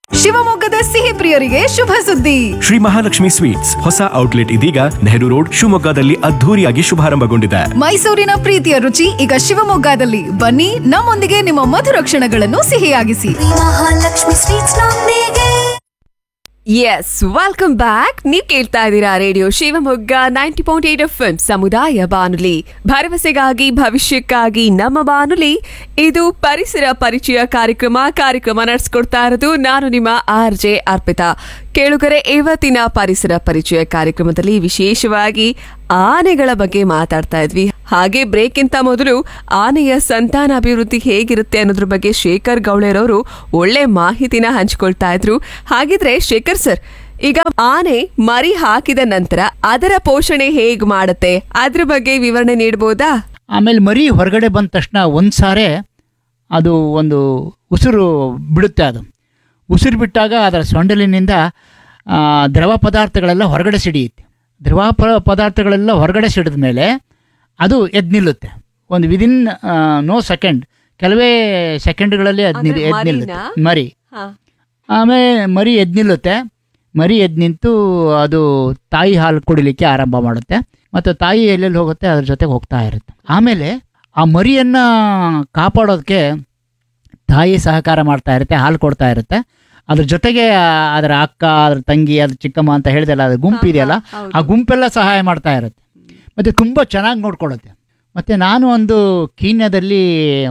ಶಿವಮೊಗ್ಗದ ಸಿಹಿ ಪ್ರಿಯರಿಗೆ ಶುಭ ಸುದ್ದಿ ಶ್ರೀ ಮಹಾಲಕ್ಷ್ಮಿ ಸ್ವೀಟ್ಸ್ ಹೊಸ ಔಟ್ಲೆಟ್ ಇದೀಗ ನೆಹರು ರೋಡ್ ಶಿವಮೊಗ್ಗದಲ್ಲಿ ಅದ್ಧೂರಿಯಾಗಿ ಶುಭಾರಂಭಗೊಂಡಿದೆ ಮೈಸೂರಿನ ಪ್ರೀತಿಯ ರುಚಿ ಈಗ ಶಿವಮೊಗ್ಗದಲ್ಲಿ ಬನ್ನಿ ನಮ್ಮೊಂದಿಗೆ ನಿಮ್ಮ ಮಧುರ ಕ್ಷಣಗಳನ್ನು ಸಿಹಿಯಾಗಿಸಿ ಮಹಾಲಕ್ಷ್ಮಿ ಸ್ವೀಟ್ಸ್ ನೊಂದಿಗೆ ಎಸ್ ವೆಲ್ಕಮ್ ಬ್ಯಾಕ್ ನೀವು ಕೇಳ್ತಾ ಇದ್ದೀರಾ radio Shivamogga ninety point eight F ಸಮುದಾಯ ಬಾನುಲಿ ಭರವಸೆಗಾಗಿ ಭವಿಷ್ಯಕ್ಕಾಗಿ ನಮ್ಮ ಬಾನುಲಿ ಇದು ಪರಿಸರ ಪರಿಚಯ ಕಾರ್ಯಕ್ರಮ ಕಾರ್ಯಕ್ರಮ ನಡೆಸ್ಕೊಡ್ತಾ ಇರೋದು ನಾನು ನಿಮ್ಮ ಆರ್ ಜೆ ಅರ್ಪಿತಾ ಕೇಳುಗರೆ ಇವತ್ತಿನ ಪರಿಸರ ಪರಿಚಯ ಕಾರ್ಯಕ್ರಮದಲ್ಲಿ ವಿಶೇಷವಾಗಿ ಆನೆಗಳ ಬಗ್ಗೆ ಮಾತಾಡ್ತಾ ಇದ್ವಿ ಹಾಗೆ ಬ್ರೇಕ್ಗಿಂತ ಮೊದಲು ಆನೆಯ ಸಂತಾನಾಭಿವೃದ್ಧಿ ಹೇಗಿರುತ್ತೆ ಅನ್ನೋದ್ರ ಬಗ್ಗೆ ಶೇಖರ್ ಗೌಳೆರವರು ಒಳ್ಳೆ ಮಾಹಿತಿನ ಹಂಚ್ಕೊಳ್ತಾ ಇದ್ರು ಹಾಗಿದ್ರೆ ಶೇಖರ್ ಸರ್ ಈಗ ಆನೆ ಮರಿ ಹಾಕಿದ ನಂತರ ಅದರ ಪೋಷಣೆ ಹೇಗ್ ಮಾಡುತ್ತೆ ಅದ್ರ ಬಗ್ಗೆ ವಿವರಣೆ ನೀಡಬಹುದಾ ಆಮೇಲೆ ಮರಿ ಹೊರಗಡೆ ಬಂದ ತಕ್ಷಣ ಒಂದು ಸಾರೆ ಅದು ಒಂದು ಉಸಿರು ಬಿಡುತ್ತೆ ಅದು ಉಸಿರು ಬಿಟ್ಟಾಗ ಅದರ ಸೊಂಡಲಿನಿಂದ ಆ, ದ್ರವ ಪದಾರ್ಥಗಳೆಲ್ಲ ಹೊರಗಡೆ ಸಿಡಿಯುತ್ತೆ ದ್ರವ ಪ ಪದಾರ್ಥಗಳೆಲ್ಲ ಹೊರಗಡೆ ಸಿಡಿದ ಮೇಲೆ ಅದು ಎದ್ದು ನಿಲ್ಲುತ್ತೆ ಒಂದು ವಿದಿನ್ ನೋ ಸೆಕೆಂಡ್ ಕೆಲವೇ ಸೆಕೆಂಡ್ಗಳಲ್ಲಿ ಅದು ಅಂದ್ರೆ ಎದ್ದು ನಿಲ್ಲುತ್ತೆ ಮರಿನಾ? ಮರಿ ಹಾ. ಆಮೇಲೆ ಮರಿ ಎದ್ದು ನಿಲ್ಲುತ್ತೆ ಮರಿ ಎದ್ದು ನಿಂತು ಅದು ತಾಯಿ ಹಾಲು ಕುಡಿಲಿಕ್ಕೆ ಆರಂಭ ಮಾಡುತ್ತೆ ಮತ್ತು ತಾಯಿ ಎಲ್ಲೆಲ್ಲಿ ಹೋಗುತ್ತೆ ಅದ್ರ ಜೊತೆಗೆ ಹೋಗ್ತಾ ಇರುತ್ತೆ ಆಮೇಲೆ ಆ ಮರಿಯನ್ನು ಕಾಪಾಡೋದಕ್ಕೆ ತಾಯಿ ಸಹಕಾರ ಮಾಡ್ತಾ ಇರುತ್ತೆ ಹಾಲು ಕೊಡ್ತಾ ಇರುತ್ತೆ ಅದ್ರ ಜೊತೆಗೆ ಆ- ಅದರ ಅಕ್ಕ ಅದ್ರ ತಂಗಿ ಅದ್ರ ಚಿಕ್ಕಮ್ಮ ಅಂತ ಹೇಳಿದೆಲ್ಲ ಅದು ಗುಂಪು ಇದೆಯಲ್ಲ ಹೌದು. ಆ ಗುಂಪೆಲ್ಲ ಸಹಾಯ ಮಾಡ್ತಾ ಇರುತ್ತೆ ಮತ್ತು ತುಂಬ ಚೆನ್ನಾಗಿ ನೋಡ್ಕೊಳ್ಳುತ್ತೆ ಮತ್ತು ನಾನು ಒಂದು ಕೀನ್ಯದಲ್ಲಿ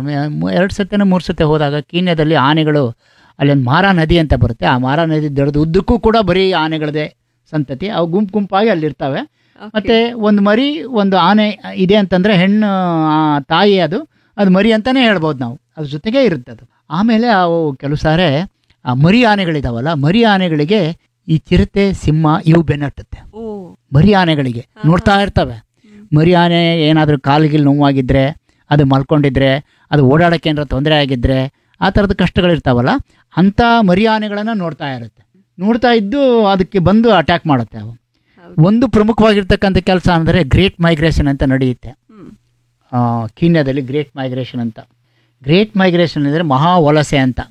ಎರಡು ಸತಿನೋ ಮೂರು ಸತಿ ಹೋದಾಗ ಕೀನ್ಯದಲ್ಲಿ ಆನೆಗಳು ಅಲ್ಲೊಂದು ಮಾರಾ ನದಿ ಅಂತ ಬರುತ್ತೆ ಆ ಮಾರಾ ನದಿ ದಡದ ಉದ್ದಕ್ಕೂ ಕೂಡ ಬರೀ ಆನೆಗಳದೇ ಸಂತತಿ ಅವು ಗುಂಪು ಗುಂಪಾಗಿ ಅಲ್ಲಿರ್ತವೆ ಮತ್ತು ಒಂದು ಮರಿ ಒಂದು ಆನೆ ಇದೆ ಅಂತಂದರೆ ಹೆಣ್ಣು ಆ, ತಾಯಿ ಅದು ಅದು ಮರಿ ಅಂತಲೇ ಹೇಳ್ಬೋದು ನಾವು ಅದ್ರ ಜೊತೆಗೆ ಇರುತ್ತೆ ಅದು ಆಮೇಲೆ ಅವು ಕೆಲವು ಸಾರೆ ಆ ಮರಿ ಆನೆಗಳಿದಾವಲ್ಲ ಮರಿ ಆನೆಗಳಿಗೆ ಈ ಚಿರತೆ ಸಿಂಹ ಇವು ಬೆನ್ನಟ್ಟುತ್ತೆ ಓ ಮರಿ ಆನೆಗಳಿಗೆ ನೋಡ್ತಾ ಇರ್ತವೆ ಮರಿ ಆನೆ ಏನಾದರೂ ಕಾಲಿಗಿಲ್ ನೋವಾಗಿದ್ದರೆ ಅದು ಮಲ್ಕೊಂಡಿದ್ರೆ ಅದು ಓಡಾಡೋಕ್ಕೆ ಏನಾರ ತೊಂದರೆ ಆಗಿದ್ದರೆ ಆ ಥರದ ಕಷ್ಟಗಳಿರ್ತಾವಲ್ಲ ಅಂಥ ಮರಿ ಆನೆಗಳನ್ನು ನೋಡ್ತಾ ಇರುತ್ತೆ ನೋಡ್ತಾ ಇದ್ದು ಅದಕ್ಕೆ ಬಂದು ಅಟ್ಯಾಕ್ ಮಾಡುತ್ತೆ ಅವು ಒಂದು ಪ್ರಮುಖವಾಗಿರ್ತಕ್ಕಂಥ ಕೆಲಸ ಅಂದರೆ ಗ್ರೇಟ್ ಮೈಗ್ರೇಷನ್ ಅಂತ ನಡೆಯುತ್ತೆ ಹ್ಮ್. ಆ, ಕೀನ್ಯಾದಲ್ಲಿ ಗ್ರೇಟ್ ಮೈಗ್ರೇಷನ್ ಅಂತ ಗ್ರೇಟ್ ಮೈಗ್ರೇಷನ್ ಅಂದರೆ ಮಹಾ ವಲಸೆ ಅಂತ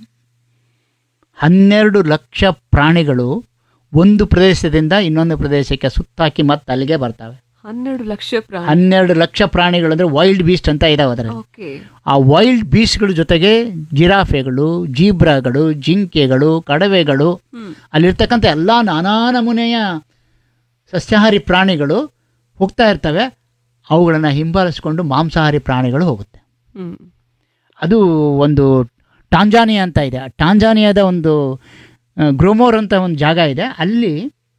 ಹನ್ನೆರಡು ಲಕ್ಷ ಪ್ರಾಣಿಗಳು ಒಂದು ಪ್ರದೇಶದಿಂದ ಇನ್ನೊಂದು ಪ್ರದೇಶಕ್ಕೆ ಸುತ್ತಾಕಿ ಮತ್ತೆ ಅಲ್ಲಿಗೆ ಬರ್ತವೆ ಹನ್ನೆರಡು ಲಕ್ಷ ಪ್ರಾಣಿ ಹನ್ನೆರಡು ಲಕ್ಷ ಪ್ರಾಣಿಗಳು ಅಂದರೆ ವೈಲ್ಡ್ ಬೀಸ್ಟ್ ಅಂತ ಇದಾವೆ ಅದರಲ್ಲಿ ಓಕೆ ಆ ವೈಲ್ಡ್ ಬೀಸ್ಟ್ಗಳ ಜೊತೆಗೆ ಜಿರಾಫೆಗಳು ಜೀಬ್ರಾಗಳು ಜಿಂಕೆಗಳು ಕಡವೆಗಳು ಹ್ಮ್. ಅಲ್ಲಿರ್ತಕ್ಕಂಥ ಎಲ್ಲ ನಾನಾ ನಮೂನೆಯ ಸಸ್ಯಾಹಾರಿ ಪ್ರಾಣಿಗಳು ಹೋಗ್ತಾ ಇರ್ತವೆ ಅವುಗಳನ್ನು ಹಿಂಬಾಲಿಸ್ಕೊಂಡು ಮಾಂಸಾಹಾರಿ ಪ್ರಾಣಿಗಳು ಹೋಗುತ್ತೆ ಹ್ಮ್ ಅದು ಒಂದು ಟಾಂಜಾನಿಯಾ ಅಂತ ಇದೆ ಆ ಟಾಂಜಾನಿಯಾದ ಒಂದು ಆ, ಗ್ರೋಮೋರ್ ಅಂತ ಒಂದು ಜಾಗ ಇದೆ ಅಲ್ಲಿ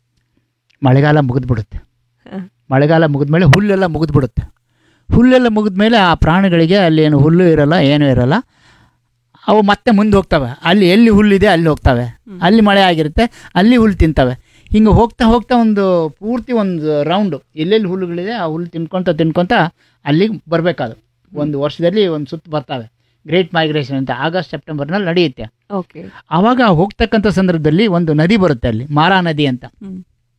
ಮಳೆಗಾಲ ಮುಗಿದ್ಬಿಡುತ್ತೆ ಹ. ಮಳೆಗಾಲ ಮುಗಿದ್ಮೇಲೆ ಹುಲ್ಲೆಲ್ಲ ಮುಗಿದ್ಬಿಡುತ್ತೆ ಹುಲ್ಲೆಲ್ಲ ಮುಗಿದ್ಮೇಲೆ ಆ ಪ್ರಾಣಿಗಳಿಗೆ ಅಲ್ಲಿ ಏನು ಹುಲ್ಲು ಇರಲ್ಲ ಏನೂ ಇರಲ್ಲ ಅವು ಮತ್ತೆ ಮುಂದೆ ಹೋಗ್ತವೆ ಅಲ್ಲಿ ಎಲ್ಲಿ ಹುಲ್ಲಿದೆ ಅಲ್ಲಿ ಹೋಗ್ತವೆ ಅಲ್ಲಿ ಮಳೆ ಆಗಿರುತ್ತೆ ಅಲ್ಲಿ ಹುಲ್ಲು ತಿಂತವೆ ಹಿಂಗೆ ಹೋಗ್ತಾ ಹೋಗ್ತಾ ಒಂದು ಪೂರ್ತಿ ಒಂದು ರೌಂಡು ಎಲ್ಲೆಲ್ಲಿ ಹುಲ್ಲುಗಳಿದೆ ಆ ಹುಲ್ಲು ತಿನ್ಕೊತ ತಿನ್ಕೊತ ಅಲ್ಲಿಗೆ ಬರಬೇಕಾದು ಒಂದು ವರ್ಷದಲ್ಲಿ ಒಂದು ಸುತ್ತು ಬರ್ತವೆ ಗ್ರೇಟ್ ಮೈಗ್ರೇಷನ್ ಅಂತ ಆಗಸ್ಟ್ ಸೆಪ್ಟೆಂಬರ್ನಲ್ಲಿ ನಡೆಯುತ್ತೆ ಓಕೆ ಆವಾಗ ಹೋಗ್ತಕ್ಕಂಥ ಸಂದರ್ಭದಲ್ಲಿ ಒಂದು ನದಿ ಬರುತ್ತೆ ಅಲ್ಲಿ ಮಾರಾ ನದಿ ಅಂತ ಹ್ಮ್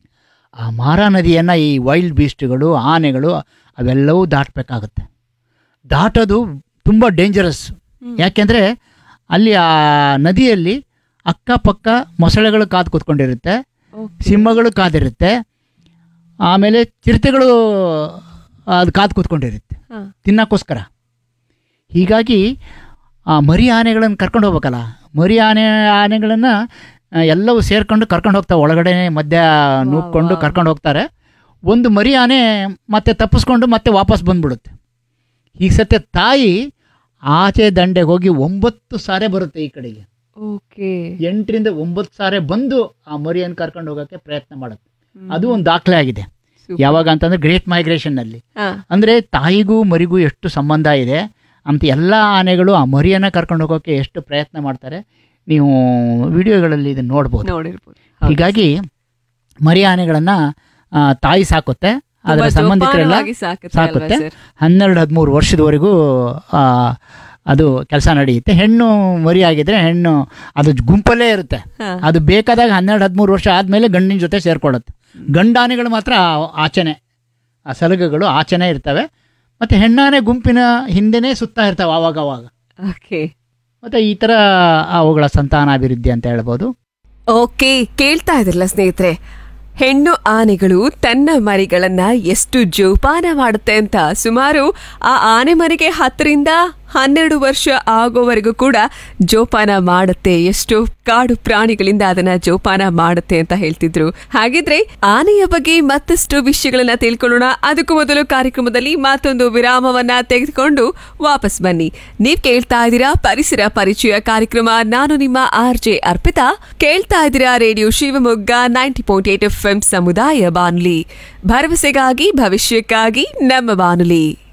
ಆ ಮಾರಾ ನದಿಯನ್ನು ಈ ವೈಲ್ಡ್ ಬೀಸ್ಟ್ಗಳು ಆನೆಗಳು ಅವೆಲ್ಲವೂ ದಾಟಬೇಕಾಗುತ್ತೆ ದಾಟೋದು ತುಂಬ ಡೇಂಜರಸ್ ಯಾಕೆಂದರೆ ಅಲ್ಲಿ ಆ ನದಿಯಲ್ಲಿ ಅಕ್ಕಪಕ್ಕ ಮೊಸಳೆಗಳು ಕಾದು ಕೂತ್ಕೊಂಡಿರುತ್ತೆ ಓಕೆ ಸಿಂಹಗಳು ಕಾದಿರುತ್ತೆ ಆಮೇಲೆ ಚಿರತೆಗಳು ಅದು ಕಾದು ಕೂತ್ಕೊಂಡಿರುತ್ತೆ ಹಾ. ತಿನ್ನೋಕ್ಕೋಸ್ಕರ ಹೀಗಾಗಿ ಆ ಮರಿ ಆನೆಗಳನ್ನು ಕರ್ಕೊಂಡು ಹೋಗ್ಬೇಕಲ್ಲ ಮರಿ ಆನೆ ಆನೆಗಳನ್ನು ಎಲ್ಲವೂ ಸೇರ್ಕೊಂಡು ಕರ್ಕೊಂಡು ಹೋಗ್ತಾವೆ ಒಳಗಡೆ ಮಧ್ಯ ನೂಕ್ಕೊಂಡು ವಾ. ಕರ್ಕೊಂಡು ಹೋಗ್ತಾರೆ ಒಂದು ಮರಿ ಆನೆ ಮತ್ತೆ ತಪ್ಪಿಸ್ಕೊಂಡು ಮತ್ತೆ ವಾಪಸ್ ಬಂದ್ಬಿಡುತ್ತೆ ಈಗ ಸತ್ಯ ತಾಯಿ ಆಚೆ ದಂಡೆಗೆ ಹೋಗಿ ಒಂಬತ್ತು ಸಾರೆ ಬರುತ್ತೆ ಈ ಕಡೆಗೆ ಓಕೆ ಎಂಟರಿಂದ ಒಂಬತ್ತು ಸಾರೆ ಬಂದು ಆ ಮರಿಯನ್ನು ಕರ್ಕೊಂಡು ಹೋಗೋಕ್ಕೆ ಪ್ರಯತ್ನ ಮಾಡುತ್ತೆ ಅದು ಒಂದು ದಾಖಲೆ ಆಗಿದೆ ಯಾವಾಗ ಅಂತಂದ್ರೆ ಗ್ರೇಟ್ ಮೈಗ್ರೇಷನ್ನಲ್ಲಿ ಹಾ ಅಂದರೆ ತಾಯಿಗೂ ಮರಿಗೂ ಎಷ್ಟು ಸಂಬಂಧ ಇದೆ ಅಂತ ಎಲ್ಲ ಆನೆಗಳು ಆ ಮರಿಯನ್ನು ಕರ್ಕೊಂಡು ಹೋಗೋಕ್ಕೆ ಎಷ್ಟು ಪ್ರಯತ್ನ ಮಾಡ್ತಾರೆ ನೀವು ವಿಡಿಯೋಗಳಲ್ಲಿ ಇದನ್ನು ನೋಡ್ಬೋದು ನೋಡಿರ್ಬೋದು ಹೀಗಾಗಿ ಮರಿ ಆನೆಗಳನ್ನು ತಾಯಿ ಸಾಕುತ್ತೆ ಅದರ ತುಂಬಾ ಸಂಬಂಧಿಕರೆಲ್ಲ ಜೋಪಾನವಾಗಿ ಸಾಕುತ್ತೆ ಅಲ್ವಾ ಸಾಕುತ್ತೆ ಸರ್? ಹನ್ನೆರಡು ಹದಿಮೂರು ವರ್ಷದವರೆಗೂ ಆ, ಅದು ಕೆಲಸ ನಡೆಯುತ್ತೆ ಹೆಣ್ಣು ಮರಿ ಆಗಿದ್ರೆ ಹೆಣ್ಣು ಅದು ಗುಂಪಲ್ಲೇ ಇರುತ್ತೆ ಹಾ. ಅದು ಬೇಕಾದಾಗ ಹನ್ನೆರಡು ಹದಿಮೂರು ವರ್ಷ ಆದಮೇಲೆ ಗಂಡಿನ ಜೊತೆ ಸೇರ್ಕೊಳ್ಳುತ್ತೆ ಗಂಡಾನೆಗಳು ಮಾತ್ರ ಆ- ಆಚೆನೆ ಆ ಸಲಗಗಳು ಆಚೆನೆ ಇರ್ತವೆ ಮತ್ತು ಹೆಣ್ಣಾನೆ ಗುಂಪಿನ ಹಿಂದೆನೇ ಸುತ್ತಾ ಇರ್ತವೆ ಆವಾಗ ಅವಾಗ ಓಕೆ ಮತ್ತು ಈ ಥರ ಅವುಗಳ ಸಂತಾನಾಭಿವೃದ್ಧಿ ಅಂತ ಹೇಳ್ಬೋದು ಓಕೆ ಕೇಳ್ತಾ ಇದ್ರಲ್ಲ ಸ್ನೇಹಿತರೆ ಹೆಣ್ಣು ಆನೆಗಳು ತನ್ನ ಮರಿಗಳನ್ನ ಎಷ್ಟು ಜೋಪಾನ ಮಾಡುತ್ತೆ ಅಂತ ಸುಮಾರು ಆ ಆನೆ ಮರಿಗೆ ಹತ್ತರಿಂದ ಹನ್ನೆರಡು ವರ್ಷ ಆಗೋವರೆಗೂ ಕೂಡ ಜೋಪಾನ ಮಾಡುತ್ತೆ ಎಷ್ಟು ಕಾಡು ಪ್ರಾಣಿಗಳಿಂದ ಅದನ್ನ ಜೋಪಾನ ಮಾಡುತ್ತೆ ಅಂತ ಹೇಳ್ತಿದ್ರು ಹಾಗಿದ್ರೆ ಆನೆಯ ಬಗ್ಗೆ ಮತ್ತಷ್ಟು ವಿಷಯಗಳನ್ನ ತಿಳ್ಕೊಳ್ಳೋಣ ಅದಕ್ಕೂ ಮೊದಲು ಕಾರ್ಯಕ್ರಮದಲ್ಲಿ ಮತ್ತೊಂದು ವಿರಾಮವನ್ನ ತೆಗೆದುಕೊಂಡು ವಾಪಸ್ ಬನ್ನಿ ನೀವ್ ಕೇಳ್ತಾ ಇದ್ದೀರಾ ಪರಿಸರ ಪರಿಚಯ ಕಾರ್ಯಕ್ರಮ ನಾನು ನಿಮ್ಮ ಆರ್ ಜೆ ಅರ್ಪಿತಾ ಕೇಳ್ತಾ ಇದ್ದೀರಾ radio Shivamogga ninety point eight F M ಸಮುದಾಯ ಬಾನುಲಿ ಭರವಸೆಗಾಗಿ ಭವಿಷ್ಯಕ್ಕಾಗಿ ನಮ್ಮ ಬಾನುಲಿ